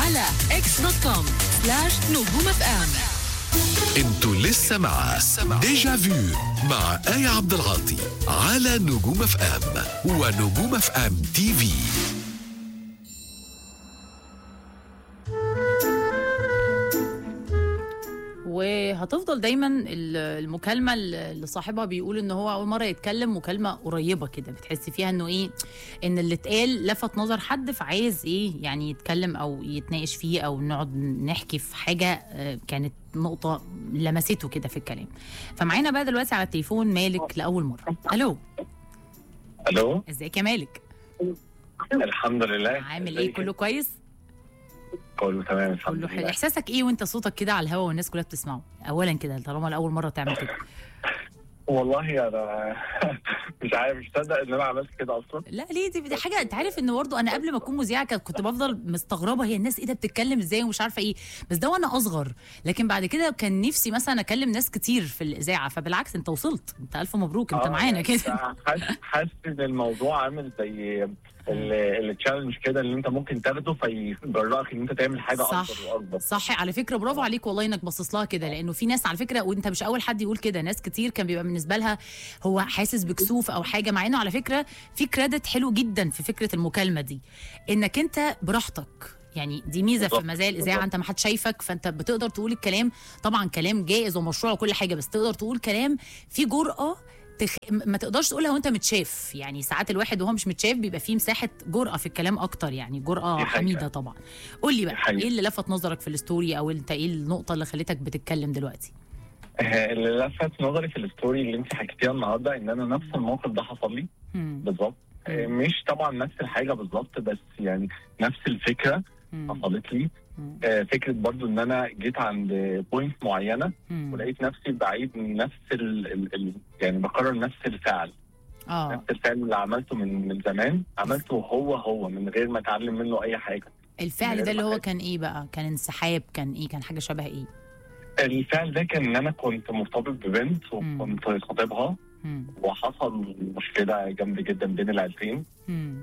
على اكس دوت كوم سلاش نجوم اف ام انتوا لسه مع ديجا فيو مع آية عبد العاطي على نجوم اف ام ونجوم اف ام تي في وهتفضل دايما ال- المكالمه اللي صاحبها بيقول ان هو اول مره يتكلم مكالمه قريبه كده بتحس فيها انه ايه ان اللي اتقال لفت نظر حد فعايز ايه يعني يتكلم او يتناقش فيه او نقعد نحكي في حاجه آه، كانت نقطه لمسته كده في الكلام فمعانا بقى دلوقتي على التليفون مالك لاول مره الو الو ازيك يا مالك الحمد لله عامل ايه ازيك؟ كله كويس كله تمام الحمد كله حلو لله احساسك ايه وانت صوتك كده على الهوا والناس كلها بتسمعه اولا كده طالما لاول مره تعمل كده والله انا مش عارف مش مصدق ان انا عملت كده اصلا لا ليه دي, دي حاجه انت عارف ان برضه انا قبل ما اكون مذيعه كنت كنت بفضل مستغربه هي الناس ايه ده بتتكلم ازاي ومش عارفه ايه بس ده وانا اصغر لكن بعد كده كان نفسي مثلا اكلم ناس كتير في الاذاعه فبالعكس انت وصلت انت الف مبروك انت آه، معانا يعني كده حاسس حاسس ان الموضوع عامل زي التشالنج كده اللي انت ممكن تاخده فيجرأك ان انت تعمل حاجه صح اكبر واكبر صح على فكره برافو عليك والله انك باصص لها كده لانه في ناس على فكره وانت مش اول حد يقول كده ناس كتير كان بيبقى بالنسبه لها هو حاسس بكسوف او حاجه مع انه على فكره في كريدت حلو جدا في فكره المكالمه دي انك انت براحتك يعني دي ميزه في بالظبط، مزايا الاذاعه بالظبط. انت ما حد شايفك فانت بتقدر تقول الكلام طبعا كلام جائز ومشروع وكل حاجه بس تقدر تقول كلام فيه جرأه تخ... ما تقدرش تقولها وانت متشاف يعني ساعات الواحد وهو مش متشاف بيبقى فيه مساحه جرأه في الكلام اكتر يعني جرأه دي حقيقة. حميده طبعا قول لي دي بقى حقيقة. ايه اللي لفت نظرك في الستوري او انت ايه النقطه اللي خلتك بتتكلم دلوقتي آه، اللي لفت نظري في الستوري اللي انت حكيتيها النهارده ان انا نفس الموقف ده حصل لي مم. بالظبط آه، مم. مش طبعا نفس الحاجه بالظبط بس يعني نفس الفكره مم. حصلت لي مم. آه، فكره برضو ان انا جيت عند بوينت معينه مم. ولقيت نفسي بعيد من نفس ال ال ال يعني بكرر نفس الفعل اه نفس الفعل اللي عملته من من زمان عملته هو هو من غير ما اتعلم منه اي حاجه الفعل ده اللي هو حاجة. كان ايه بقى كان انسحاب كان ايه كان حاجه شبه ايه الفعل ده كان ان انا كنت مرتبط ببنت مم. وكنت خاطبها مم. وحصل مشكله جامده جدا بين العيلتين مم.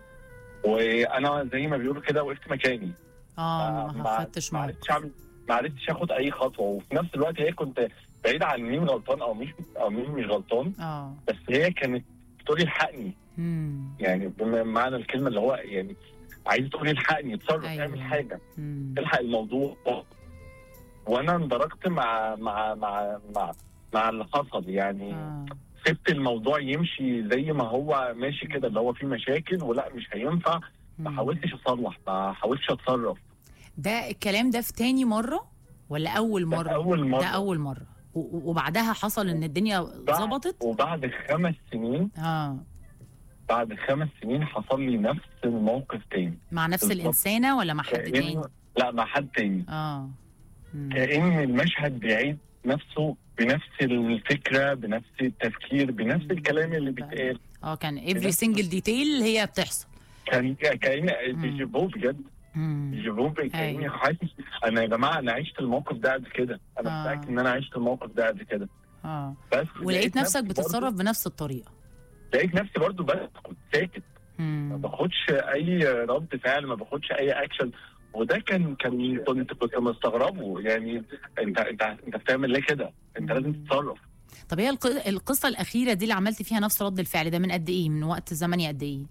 وانا زي ما بيقولوا كده وقفت مكاني اه ما- ما خدتش ما معاك عرفتش اعمل ما عرفتش اخد اي خطوه وفي نفس الوقت هي كنت بعيد عن مين غلطان او مش او مين مش غلطان اه بس هي كانت بتقولي الحقني مم. يعني بمعنى الكلمه اللي هو يعني عايز تقولي الحقني اتصرف أيوة. اعمل حاجه مم. الحق الموضوع وانا اندرجت مع مع مع مع مع اللي حصل يعني آه. سبت الموضوع يمشي زي ما هو ماشي كده اللي هو فيه مشاكل ولا مش هينفع ما مم. حاولتش اصلح ما حاولتش اتصرف ده الكلام ده في تاني مره ولا اول ده مره اول مره ده اول مره و- و- وبعدها حصل ان الدنيا بعد- ظبطت وبعد خمس سنين اه بعد خمس سنين حصل لي نفس الموقف تاني مع نفس بالظبط. الانسانه ولا مع حد تاني كأن لا مع حد تاني اه مم. كأن المشهد بيعيد نفسه بنفس الفكرة بنفس التفكير بنفس الكلام اللي بيتقال اه كان every single detail هي بتحصل كان كأن مم. ديجيفو بجد مم. ديجيفو كأني أيوة. حاسس أنا يا جماعة أنا عشت الموقف ده قبل كده أنا آه. متأكد إن أنا عشت الموقف ده قبل كده اه بس ولقيت نفسك نفسي بتتصرف برضو- بنفس الطريقه لقيت نفسي برضو بس كنت ساكت ما مم. باخدش اي رد فعل ما باخدش اي اكشن وده كان كان كنت كنت مستغربه يعني انت انت انت بتعمل ليه كده؟ انت لازم تتصرف طب هي الق- القصه الاخيره دي اللي عملت فيها نفس رد الفعل ده من قد ايه من وقت زمني قد ايه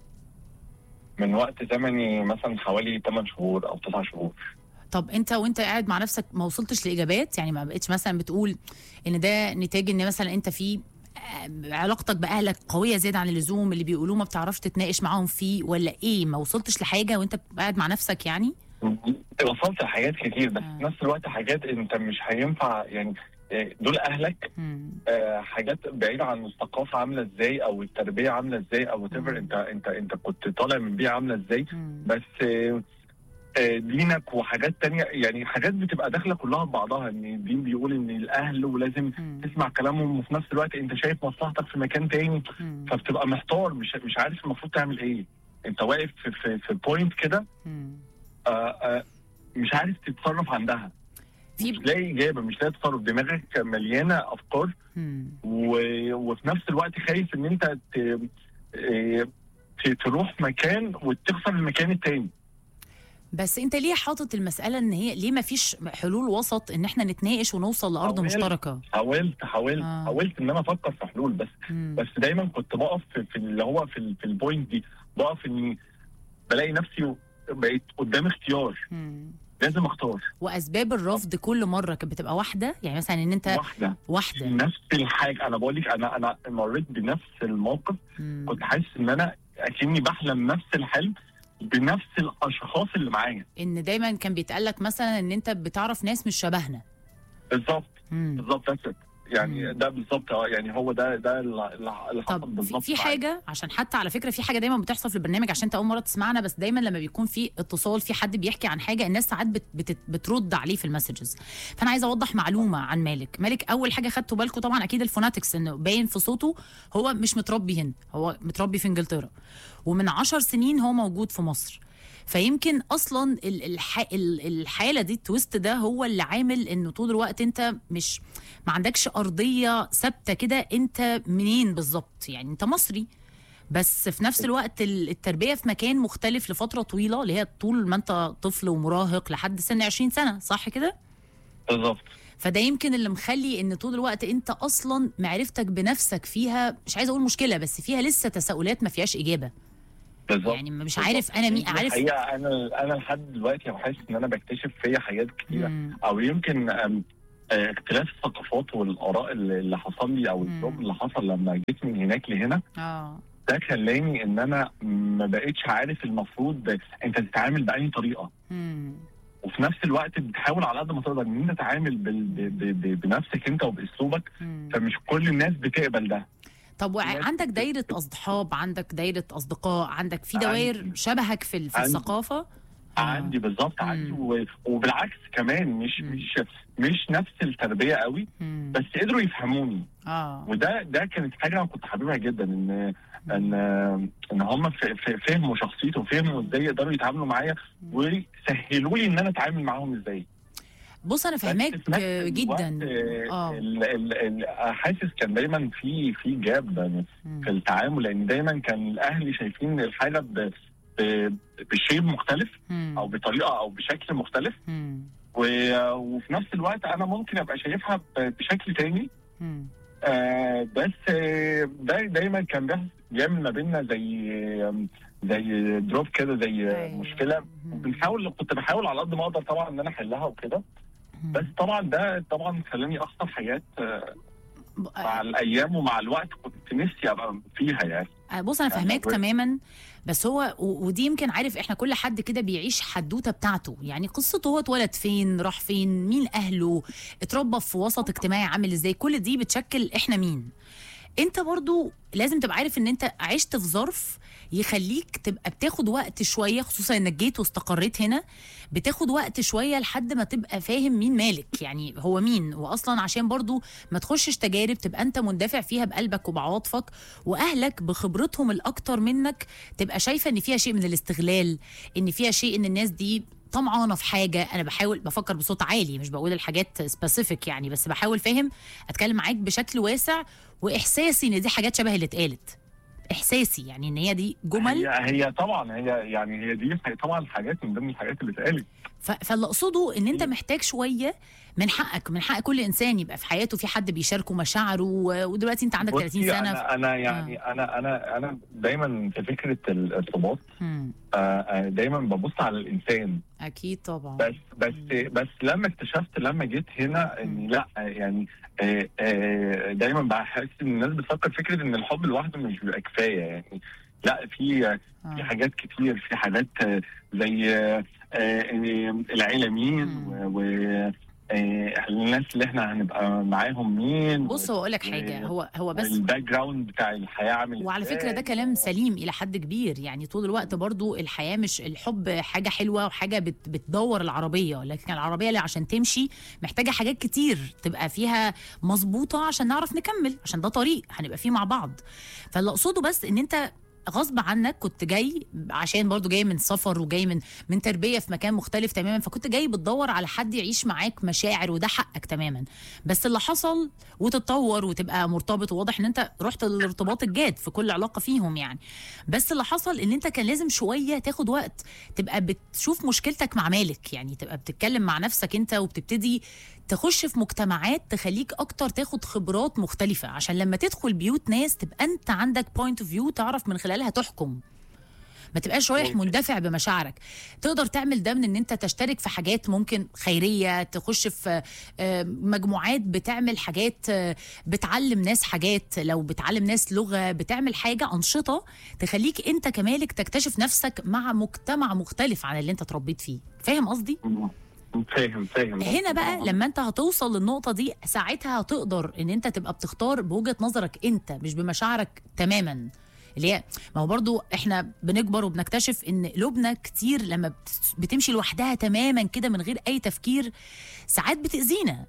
من وقت زمني مثلا حوالي 8 شهور او 9 شهور طب انت وانت قاعد مع نفسك ما وصلتش لاجابات يعني ما بقتش مثلا بتقول ان ده نتاج ان مثلا انت في آه، علاقتك باهلك قويه زياده عن اللزوم اللي بيقولوه ما بتعرفش تتناقش معاهم فيه ولا ايه ما وصلتش لحاجه وانت قاعد مع نفسك يعني وصلت لحاجات كتير بس آه. في نفس الوقت حاجات انت مش هينفع يعني آه، دول اهلك مم. آه، حاجات بعيده عن الثقافه عامله ازاي او التربيه عامله ازاي او مم. whatever انت انت انت كنت طالع من بيئه عامله ازاي مم. بس آه، آه، دينك وحاجات تانية يعني حاجات بتبقى داخله كلها في بعضها ان الدين بيقول ان الاهل ولازم مم. تسمع كلامهم وفي نفس الوقت انت شايف مصلحتك في مكان تاني مم. فبتبقى محتار مش مش عارف المفروض تعمل ايه انت واقف في في, في بوينت كده مم. آه، آه، مش عارف تتصرف عندها في مش لاقي اجابه مش لاقي تصرف دماغك مليانه افكار مم. و... وفي نفس الوقت خايف ان انت ت... آه، ت- تروح مكان وتخسر المكان التاني بس انت ليه حاطط المساله ان هي ليه ما فيش حلول وسط ان احنا نتناقش ونوصل لارض حاولت. مشتركه حاولت حاولت آه. حاولت ان انا افكر في حلول بس مم. بس دايما كنت بقف في, في اللي هو في, ال- في البوينت دي بقف اني بلاقي نفسي بقيت قدام اختيار مم. لازم اختار واسباب الرفض كل مره كانت بتبقى واحده يعني مثلا ان انت واحده واحده نفس الحاجه انا بقول لك انا انا مريت بنفس الموقف مم. كنت حاسس ان انا اكني بحلم نفس الحلم بنفس الاشخاص اللي معايا ان دايما كان بيتقال لك مثلا ان انت بتعرف ناس مش شبهنا بالظبط مم. بالظبط that's it. يعني مم. ده بالظبط اه يعني هو ده ده اللي اللي حصل طب في, بالظبط في معايا. حاجه عشان حتى على فكره في حاجه دايما بتحصل في البرنامج عشان انت اول مره تسمعنا بس دايما لما بيكون في اتصال في حد بيحكي عن حاجه الناس ساعات بت بت بترد عليه في المسجز فانا عايزه اوضح معلومه عن مالك مالك اول حاجه خدتوا بالكم طبعا اكيد الفوناتكس انه باين في صوته هو مش متربي هنا هو متربي في انجلترا ومن عشر سنين هو موجود في مصر فيمكن اصلا ال- الح... ال- الحاله دي التويست ده هو اللي عامل انه طول الوقت انت مش ما عندكش ارضيه ثابته كده انت منين بالظبط يعني انت مصري بس في نفس الوقت ال- التربيه في مكان مختلف لفتره طويله اللي هي طول ما انت طفل ومراهق لحد سن 20 سنه صح كده بالظبط فده يمكن اللي مخلي ان طول الوقت انت اصلا معرفتك بنفسك فيها مش عايزه اقول مشكله بس فيها لسه تساؤلات ما فيهاش اجابه بالظبط يعني مش عارف انا مين عارف الحقيقه انا انا لحد دلوقتي بحس ان انا بكتشف فيا حاجات كتيره مم. او يمكن أم، آه، اختلاف الثقافات والاراء اللي اللي حصل لي او مم. الدروب اللي حصل لما جيت من هناك لهنا اه ده خلاني ان انا ما بقتش عارف المفروض انت تتعامل بأي طريقه مم. وفي نفس الوقت بتحاول على قد ما تقدر ان انت تتعامل بال... ب... ب... ب... بنفسك انت وباسلوبك مم. فمش كل الناس بتقبل ده طب وع- الناس عندك بت- دايرة أصحاب عندك دايرة أصدقاء عندك في عندي. دوائر شبهك في, ال- في عندي. الثقافة آه. عندي بالظبط عندي مم. و... وبالعكس كمان مش مم. مش مش نفس التربيه قوي مم. بس قدروا يفهموني اه وده ده كانت حاجه انا كنت حاببها جدا ان ان ان هم ف- ف- فهموا شخصيتي وفهموا ازاي يقدروا يتعاملوا معايا وسهلوا لي ان انا اتعامل معاهم ازاي بص أنا بس فاهماك في نفس آه، الوقت، جدا آه، اه ال- ال- ال- حاسس كان دايما في في جاب يعني مم. في التعامل لان دايما كان الاهل شايفين الحاجه ب- ب- بشيء مختلف مم. او بطريقه او بشكل مختلف مم. و- وفي نفس الوقت انا ممكن ابقى شايفها ب- بشكل تاني مم. آه بس آه، ده دايما كان بيحصل- بيعمل ما بيننا زي آم، زي دروب كده زي آه، أيوة. مشكله مم. وبنحاول كنت بحاول على قد ما اقدر طبعا ان انا احلها وكده مم. بس طبعا ده طبعا خلاني اخسر حاجات آه، ب- مع الايام ومع الوقت كنت نفسي ابقى فيها يعني آه، بص انا يعني فاهماك أقول- تماما بس هو و- ودي يمكن عارف احنا كل حد كده بيعيش حدوته بتاعته يعني قصته هو اتولد فين راح فين مين اهله اتربى في وسط اجتماعي عامل ازاي كل دي بتشكل احنا مين انت برضو لازم تبقى عارف ان انت عشت في ظرف يخليك تبقى بتاخد وقت شويه خصوصا انك جيت واستقريت هنا بتاخد وقت شويه لحد ما تبقى فاهم مين مالك يعني هو مين واصلا عشان برضو ما تخشش تجارب تبقى انت مندفع فيها بقلبك وبعواطفك واهلك بخبرتهم الاكتر منك تبقى شايفه ان فيها شيء من الاستغلال ان فيها شيء ان الناس دي طمعانه في حاجه انا بحاول بفكر بصوت عالي مش بقول الحاجات سبيسيفيك يعني بس بحاول فاهم اتكلم معاك بشكل واسع واحساسي ان دي حاجات شبه اللي اتقالت احساسي يعني ان هي دي جمل هي هي طبعا هي يعني هي دي طبعا حاجات من ضمن الحاجات اللي اتقالت ف- فاللي اقصده ان انت محتاج شويه من حقك من حق كل انسان يبقى في حياته في حد بيشاركه مشاعره و- ودلوقتي انت عندك 30 بصي، سنه انا انا يعني انا انا انا دايما في فكره الارتباط مم. آه، آه، دايما ببص على الانسان اكيد طبعا بس بس بس لما اكتشفت لما جيت هنا اني لا يعني آه، آه، دايما بحس ان الناس بتفكر فكره ان الحب لوحده مش بيبقى كفايه يعني لا في في آه. حاجات كتير في حاجات آه، زي آه، آه، العيله مين مم. و و- آه، الناس اللي احنا هنبقى معاهم مين بص هو اقول لك حاجه هو هو بس الباك جراوند بتاع الحياه عامل وعلى إزاي. فكره ده كلام سليم الى حد كبير يعني طول الوقت برضو الحياه مش الحب حاجه حلوه وحاجه بت بتدور العربيه لكن العربيه اللي عشان تمشي محتاجه حاجات كتير تبقى فيها مظبوطه عشان نعرف نكمل عشان ده طريق هنبقى فيه مع بعض فاللي اقصده بس ان انت غصب عنك كنت جاي عشان برضو جاي من سفر وجاي من من تربيه في مكان مختلف تماما فكنت جاي بتدور على حد يعيش معاك مشاعر وده حقك تماما بس اللي حصل وتتطور وتبقى مرتبط وواضح ان انت رحت للارتباط الجاد في كل علاقه فيهم يعني بس اللي حصل ان انت كان لازم شويه تاخد وقت تبقى بتشوف مشكلتك مع مالك يعني تبقى بتتكلم مع نفسك انت وبتبتدي تخش في مجتمعات تخليك اكتر تاخد خبرات مختلفه عشان لما تدخل بيوت ناس تبقى انت عندك بوينت اوف فيو تعرف من خلالها تحكم ما تبقاش رايح ممكن. مندفع بمشاعرك تقدر تعمل ده من ان انت تشترك في حاجات ممكن خيريه تخش في آه، مجموعات بتعمل حاجات آه، بتعلم ناس حاجات لو بتعلم ناس لغه بتعمل حاجه انشطه تخليك انت كمالك تكتشف نفسك مع مجتمع مختلف عن اللي انت اتربيت فيه فاهم قصدي فاهم فاهم هنا بقى لما انت هتوصل للنقطه دي ساعتها هتقدر ان انت تبقى بتختار بوجهه نظرك انت مش بمشاعرك تماما اللي هي ما هو برضو احنا بنكبر وبنكتشف ان قلوبنا كتير لما بت- بتمشي لوحدها تماما كده من غير اي تفكير ساعات بتاذينا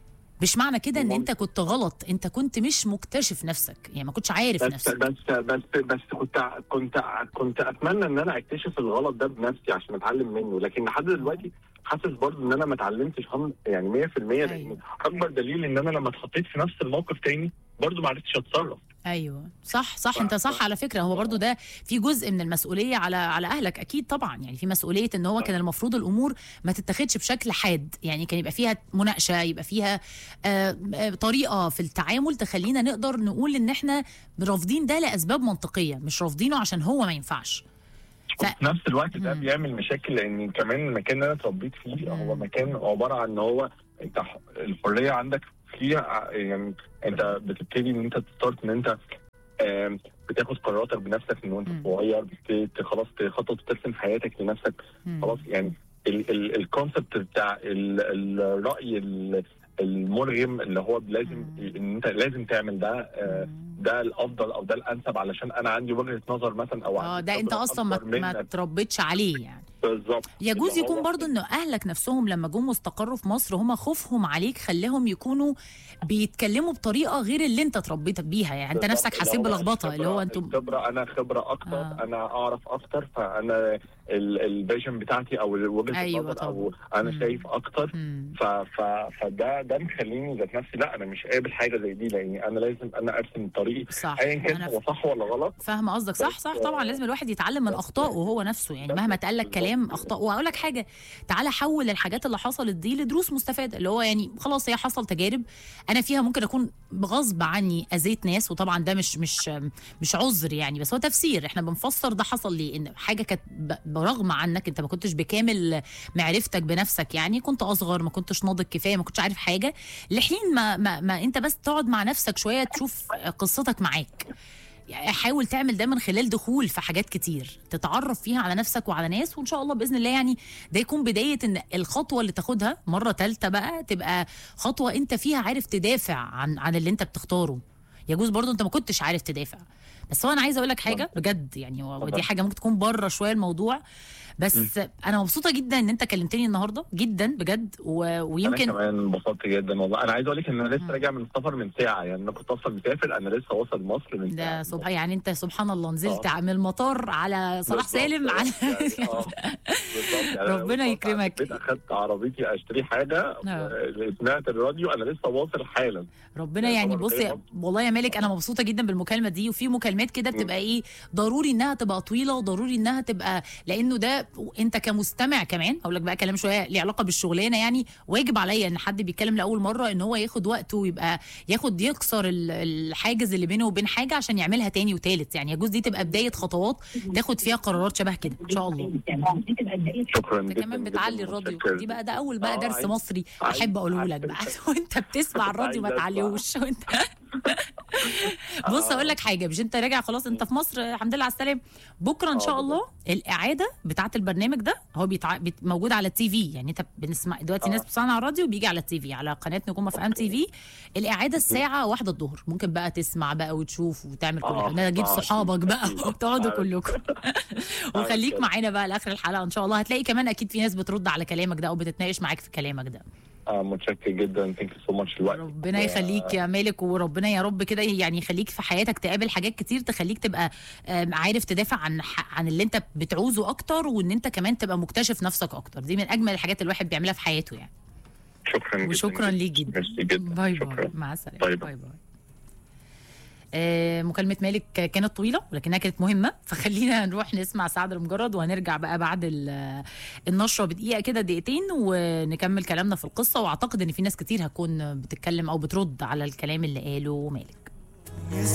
مش معنى كده ان انت كنت غلط انت كنت مش مكتشف نفسك يعني ما كنتش عارف بس نفسك بس بس بس كنت كنت كنت اتمنى ان انا اكتشف الغلط ده بنفسي عشان اتعلم منه لكن لحد دلوقتي حاسس برضه ان انا ما اتعلمتش هم- يعني 100% لان أيوة. اكبر دليل ان انا لما اتحطيت في نفس الموقف تاني برضه ما عرفتش اتصرف ايوه صح صح انت صح على فكره هو برضو ده في جزء من المسؤوليه على على اهلك اكيد طبعا يعني في مسؤوليه ان هو كان المفروض الامور ما تتاخدش بشكل حاد يعني كان يبقى فيها مناقشه يبقى فيها آه، آه، طريقه في التعامل تخلينا نقدر نقول ان احنا رافضين ده لاسباب منطقيه مش رافضينه عشان هو ما ينفعش ف- في نفس الوقت ده مم. بيعمل مشاكل لان كمان المكان اللي انا اتربيت فيه هو مم. مكان عباره عن ان هو انت ح- الحريه عندك فيه ع- يعني انت بتبتدي ان انت تستارت ان انت آم، بتاخد قراراتك بنفسك من وانت مم. صغير بت- خلاص تخطط وترسم حياتك لنفسك مم. خلاص يعني الكونسبت بتاع ال- الراي ال- المرغم اللي هو لازم مم. ان انت لازم تعمل ده آه، ده الافضل او ده الانسب علشان انا عندي وجهه نظر مثلا او اه عندي ده انت خبرة اصلا ما, أكبر ما منك. تربيتش عليه يعني بالظبط يجوز اللي يكون هو- برضو انه اهلك نفسهم لما جم واستقروا في مصر هم خوفهم عليك خلاهم يكونوا بيتكلموا بطريقه غير اللي انت اتربيت بيها يعني انت بالظبط. نفسك حسيت اللي هو بلخبطه اللي هو الخبرة- انتم الخبره انا خبره اكتر آه. آه. انا اعرف اكتر فانا الفيجن بتاعتي او وجهه أيوة النظر او انا مم. شايف اكتر مم. ف ف فده ده مخليني ذات نفسي لا انا مش قابل حاجه زي دي لاني انا لازم انا ارسم طريقي صح ايا كان انا هو صح ولا غلط فاهمه قصدك صح صح طبعا لازم الواحد يتعلم من اخطائه هو نفسه يعني مهما اتقال لك كلام اخطاء واقول لك حاجه تعالى حول الحاجات اللي حصلت دي لدروس مستفاده اللي هو يعني خلاص هي حصل تجارب انا فيها ممكن اكون بغصب عني اذيت ناس وطبعا ده مش مش مش عذر يعني بس هو تفسير احنا بنفسر ده حصل ليه ان حاجه كانت ب- برغم عنك انت ما كنتش بكامل معرفتك بنفسك يعني كنت اصغر ما كنتش ناضج كفايه ما كنتش عارف حاجه لحين ما, ما, ما انت بس تقعد مع نفسك شويه تشوف قصتك معاك يعني حاول تعمل ده من خلال دخول في حاجات كتير تتعرف فيها على نفسك وعلى ناس وان شاء الله باذن الله يعني ده يكون بدايه ان الخطوه اللي تاخدها مره ثالثه بقى تبقى خطوه انت فيها عارف تدافع عن عن اللي انت بتختاره يجوز برضو انت ما كنتش عارف تدافع بس هو انا عايزه اقول لك حاجه بجد يعني و- ودي اتفضل. حاجه ممكن تكون بره شويه الموضوع بس انا مبسوطه جدا ان انت كلمتني النهارده جدا بجد و... انا ويمكن كمان انبسطت جدا والله انا عايز اقول لك ان انا لسه مم. راجع من السفر من ساعه يعني انا كنت اصلا مسافر انا لسه واصل مصر من ده ساعه سبحان يعني انت سبحان الله نزلت آه. من المطار على صلاح بالظبط. سالم على يعني آه، بالظبط يعني ربنا أنا يكرمك. البيت اخدت عربيتي اشتري حاجه آه. آه، سمعت الراديو انا لسه واصل حالا ربنا يا يعني خبر بصي خير. والله يا مالك انا مبسوطه جدا بالمكالمه دي وفي مكالمات كده بتبقى ايه ضروري انها تبقى طويله وضروري انها تبقى لانه ده انت كمستمع كمان اقول لك بقى كلام شويه ليه علاقه بالشغلانه يعني واجب عليا ان حد بيتكلم لاول مره ان هو ياخد وقته ويبقى ياخد يكسر ال- الحاجز اللي بينه وبين حاجه عشان يعملها تاني وتالت يعني يجوز دي تبقى بدايه خطوات تاخد فيها قرارات شبه كده ان شاء الله شكرا انت جدا كمان جداً بتعلي الراديو متشكر. دي بقى ده اول بقى آه، درس عايز- مصري عايز- احب اقوله عايز- لك بقى وانت بتسمع الراديو ما عايز أسمع. تعليهوش وانت بص اقول لك حاجه مش انت راجع خلاص انت في مصر الحمد لله على السلامه بكره ان شاء آه، الله الاعاده بتاعه البرنامج ده هو بيتع... بيت... موجود على التي في يعني انت بنسمع دلوقتي آه. ناس بتسمعنا على الراديو بيجي على التي في على قناه نجوم اف ام تي في الاعاده الساعه واحدة الظهر ممكن بقى تسمع بقى وتشوف وتعمل كل آه، حاجه تجيب آه، صحابك بقى أكيد. وتقعدوا آه. كلكم وخليك كده. معانا بقى لاخر الحلقه ان شاء الله هتلاقي كمان اكيد في ناس بترد على كلامك ده او بتتناقش معاك في كلامك ده آه متشكر جدا ثانك يو سو ماتش الوقت ربنا يخليك يا مالك وربنا يا رب كده يعني يخليك في حياتك تقابل حاجات كتير تخليك تبقى آم، عارف تدافع عن ح- عن اللي انت بتعوزه اكتر وان انت كمان تبقى مكتشف نفسك اكتر دي من اجمل الحاجات اللي الواحد بيعملها في حياته يعني شكرا جدا وشكرا ليك جدا ميرسي جدا باي باي شكرا مع السلامه باي باي باي. باي آه، مكالمة مالك كانت طويلة ولكنها كانت مهمة فخلينا نروح نسمع سعد المجرد وهنرجع بقى بعد ال- النشرة بدقيقة كده دقيقتين ونكمل كلامنا في القصة واعتقد ان في ناس كتير هتكون بتتكلم او بترد على الكلام اللي قاله مالك